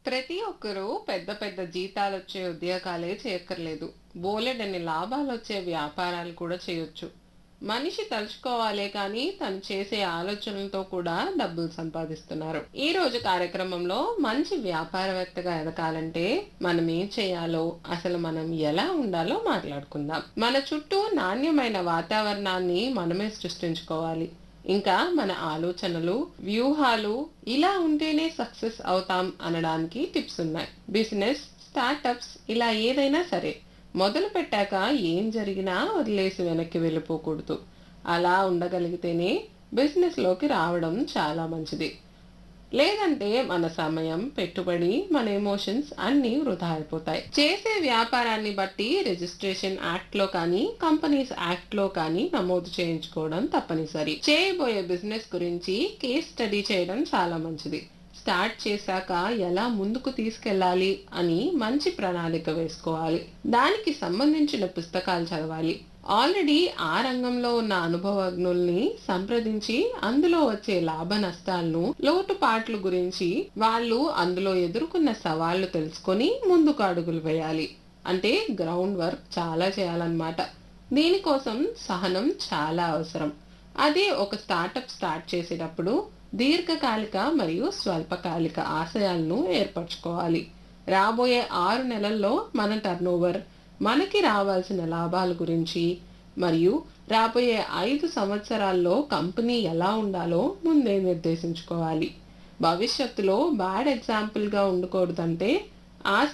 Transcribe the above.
ప్రతి ఒక్కరూ పెద్ద పెద్ద జీతాలొచ్చే ఉద్యోగాలే చేయక్కర్లేదు. బోలెడన్ని లాభాలొచ్చే వ్యాపారాలు కూడా చేయొచ్చు. మనిషి తలుచుకోవాలే కానీ తను చేసే ఆలోచనలతో కూడా డబ్బులు సంపాదిస్తున్నారు. ఈ రోజు కార్యక్రమంలో మంచి వ్యాపారవేత్తగా ఎదగాలంటే మనం ఏం చేయాలో, అసలు మనం ఎలా ఉండాలో మాట్లాడుకుందాం. మన చుట్టూ నాణ్యమైన వాతావరణాన్ని మనమే సృష్టించుకోవాలి. ఇంకా మన ఆలోచనలు, వ్యూహాలు ఇలా ఉంటేనే సక్సెస్ అవుతాం అనడానికి టిప్స్ ఉన్నాయి. బిజినెస్, స్టార్టప్స్ ఇలా ఏదైనా సరే మొదలు పెట్టాక ఏం జరిగినా వదిలేసి వెనక్కి వెళ్ళిపోకూడదు. అలా ఉండగలిగితేనే బిజినెస్‌లోకి రావడం చాలా మంచిది. లేదంటే మన సమయం, పెట్టుబడి, మన ఎమోషన్స్ అన్నీ వృధా అయిపోతాయి. చేసే వ్యాపారాన్ని బట్టి రిజిస్ట్రేషన్ యాక్ట్‌లో కానీ, కంపెనీస్ యాక్ట్‌లో కానీ నమోదు చేయించుకోవడం తప్పనిసరి. చేయబోయే బిజినెస్ గురించి కేస్ స్టడీ చేయడం చాలా మంచిది. స్టార్ట్ చేశాక ఎలా ముందుకు తీసుకెళ్లాలి అని మంచి ప్రణాళిక వేసుకోవాలి. దానికి సంబంధించిన పుస్తకాలు చదవాలి. ఆల్రెడీ ఆ రంగంలో ఉన్న అనుభవజ్ఞుల్ని సంప్రదించి అందులో వచ్చే లాభ నష్టాలను, లోటుపాట్ల గురించి వాళ్ళు అందులో ఎదుర్కొన్న సవాళ్లు తెలుసుకొని ముందుకు అడుగులు వేయాలి. అంటే గ్రౌండ్ వర్క్ చాలా చేయాలన్నమాట. దీనికోసం సహనం చాలా అవసరం. అదే ఒక స్టార్టప్ స్టార్ట్ చేసేటప్పుడు దీర్ఘకాలిక మరియు స్వల్పకాలిక ఆశయాలను ఏర్పరచుకోవాలి. రాబోయే ఆరు నెలల్లో మన టర్నోవర్, మనకి రావాల్సిన లాభాల గురించి మరియు రాబోయే ఐదు సంవత్సరాల్లో కంపెనీ ఎలా ఉండాలో ముందే నిర్దేశించుకోవాలి. భవిష్యత్తులో బ్యాడ్ ఎగ్జాంపుల్‌గా ఉండకూడదంటే ఆశ